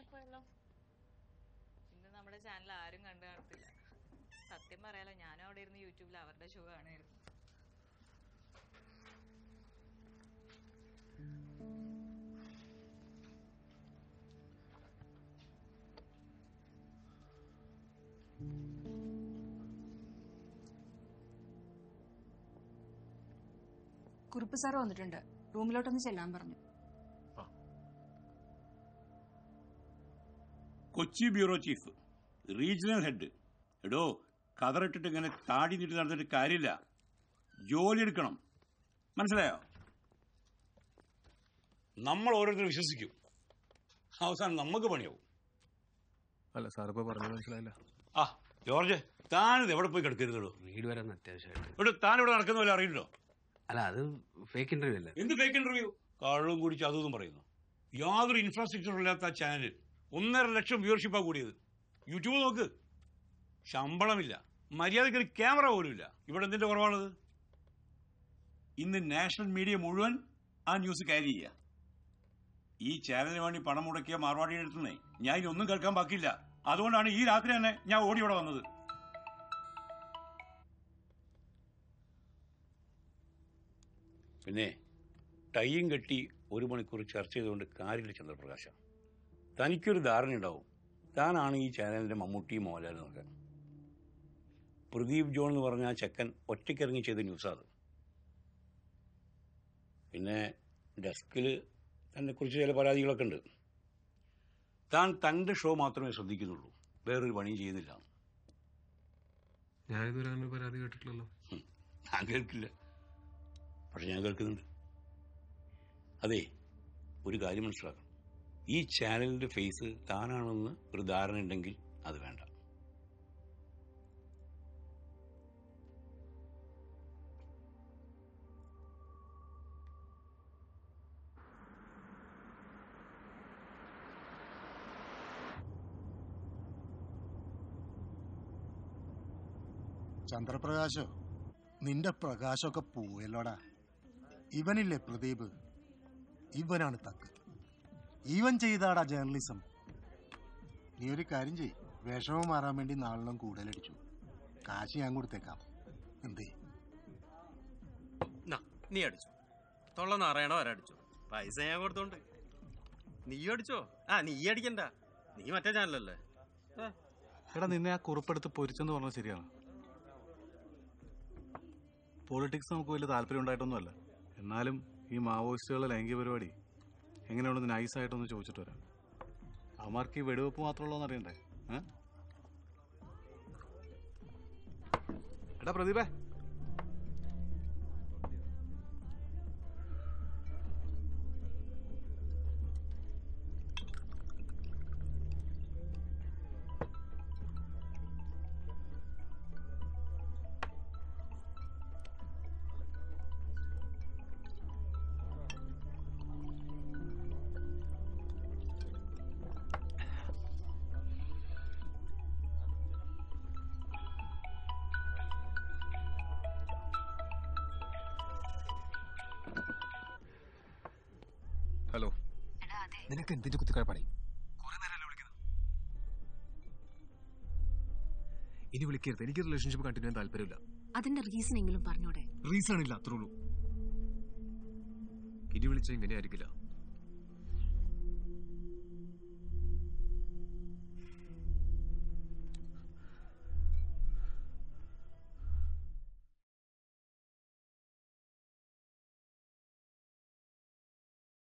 പോയല്ലോ ഇന്ന് നമ്മുടെ ചാനൽ ആരും കണ്ടു കാണത്തില്ല സത്യം പറയാലോ ഞാനും അവിടെ ഇരുന്ന് യൂട്യൂബിൽ അവരുടെ ഷോ കാണുമായിരുന്നു കുറുപ്പ് സാർ വന്നിട്ടുണ്ട് റൂമിലോട്ടൊന്ന് ചെല്ലാൻ പറഞ്ഞു Kochi bureau chief regional head എടോ കതറിട്ടിട്ട് ഇങ്ങനെ താടി നീട്ടി നടന്നിട്ട് കാര്യമില്ല ജോലി എടുക്കണം മനസ്സിലായോ നമ്മൾ ഓരോരുത്തർ വിശ്വസിക്കും അവസാനം നമുക്ക് പണിയാവും അല്ല സാറിപ്പോ പറഞ്ഞത് മനസ്സിലായില്ല ആ ജോർജ് താനിത് എവിടെ പോയി കിടക്കരുതോ വീട് വരെ ഒന്ന് അത്യാവശ്യമായിട്ട് ഇവിടെ താൻ ഇവിടെ നടക്കുന്ന പോലെ അറിയില്ലോ അല്ല അത് ഫേക്ക് ഇന്റർവ്യൂ അല്ലേ എന്ത് ഫേക്ക് ഇന്റർവ്യൂ കള്ളും കുടിച്ച് അതും ഇതും പറയുന്നു യാതൊരു ഇൻഫ്രാസ്ട്രക്ചറും ഇല്ലാത്ത ആ ചാനൽ ഒന്നര ലക്ഷം വ്യൂവർഷിപ്പാ കൂടിയത് യൂട്യൂബ് നോക്ക് ശമ്പളമില്ല മര്യാദയ്ക്ക് ഒരു ക്യാമറ പോലും ഇല്ല ഇവിടെ എന്തിന്റെ കുറവാണത് ഇന്ന് നാഷണൽ മീഡിയ മുഴുവൻ ആ ന്യൂസ് ക്യാരി ചെയ്യുക ഈ ചാനലിന് വേണ്ടി പണം മുടക്കിയ മാർവാടിയുടെ അടുത്തുനിന്നേ ഞാൻ ഇനി ഒന്നും കേൾക്കാൻ ബാക്കിയില്ല അതുകൊണ്ടാണ് ഈ രാത്രി തന്നെ ഞാൻ ഓടി ഇവിടെ വന്നത് പിന്നെ ടൈയും കെട്ടി ഒരു മണിക്കൂർ ചർച്ച ചെയ്തുകൊണ്ട് കാര്യമില്ല ചന്ദ്രപ്രകാശ തനിക്കൊരു ധാരണ ഉണ്ടാവും താനാണ് ഈ ചാനലിന്റെ മമ്മൂട്ടി മോഹൻലാൽ എന്നൊക്കെ പ്രദീപ് ജോൺ എന്ന് പറഞ്ഞ ആ ചെക്കൻ ഒറ്റയ്ക്കിറങ്ങി ചെയ്ത ന്യൂസാ അത് പിന്നെ ഡെസ്കിൽ തന്നെക്കുറിച്ച് ചില പരാതികളൊക്കെ ഉണ്ട് താൻ തന്റെ ഷോ മാത്രമേ ശ്രദ്ധിക്കുന്നുള്ളൂ വേറൊരു പണിയും ചെയ്യുന്നില്ല ഞാനിതുവരെ അങ്ങനെ ഒരു പരാതി കേട്ടിട്ടില്ലല്ലോ ഞാൻ കേൾക്കില്ല പക്ഷെ ഞാൻ കേൾക്കുന്നുണ്ട് അതെ ഒരു കാര്യം മനസ്സിലാക്കണം ഈ ചാനലിന്റെ ഫേസ് താനാണെന്ന് ഒരു ധാരണ ഉണ്ടെങ്കിൽ അത് വേണ്ട ചന്ദ്രപ്രകാശോ നിന്റെ പ്രകാശമൊക്കെ പോയല്ലോടാ ഇവനില്ലേ പ്രദീപ് ഇവനാണ് തക്ക് ഇവൻ ചെയ്താടാ ജേർണലിസം നീ ഒരു കാര്യം ചെയ് വിഷമം മാറാൻ വേണ്ടി നാളെല്ലാം കൂടുതലടിച്ചു കാശ് ഞാൻ കൊടുത്തേക്കാം എന്തേ നാ, നീ അടിച്ചു തൊള്ള നാറായണ വരടിച്ചു പൈസ ഞാൻ കൊടുത്തോണ്ട് നീ അടിച്ചോ ആ നീ അടിക്കണ്ട നീ മറ്റേ ചാനലല്ലേ ഏ, എടാ നിന്നെ ആ കുറിപ്പെടുത്ത് പൊരിച്ചെന്ന് പറഞ്ഞത് ശരിയാണ് പൊളിറ്റിക്സ് നമുക്ക് വലിയ താല്പര്യം ഉണ്ടായിട്ടൊന്നുമല്ല എന്നാലും ഈ മാവോയിസ്റ്റുകളുടെ ലൈംഗിക പരിപാടി എങ്ങനെയുണ്ടെന്ന് നൈസായിട്ടൊന്ന് ചോദിച്ചിട്ട് വരാം അവന്മാർക്ക് ഈ വെടിവെപ്പ് മാത്രമുള്ളതെന്ന് അറിയണ്ടേ ഏ? എടാ പ്രദീപേ ഹലോ നിനക്ക് എന്തിന്റെ കുത്തിക്കഴപ്പാടേ ഇനി വിളിക്കരുത് എനിക്ക് റിലേഷൻഷിപ്പ് കണ്ടിന്യൂ ചെയ്യാൻ താല്പര്യമില്ല അതിന്റെ റീസൺ എങ്കിലും പറഞ്ഞോടെ റീസൺ ഇല്ല അത്രേ ഉള്ളൂ ഇനി വിളിച്ചാൽ ഇങ്ങനെ ആയിരിക്കില്ല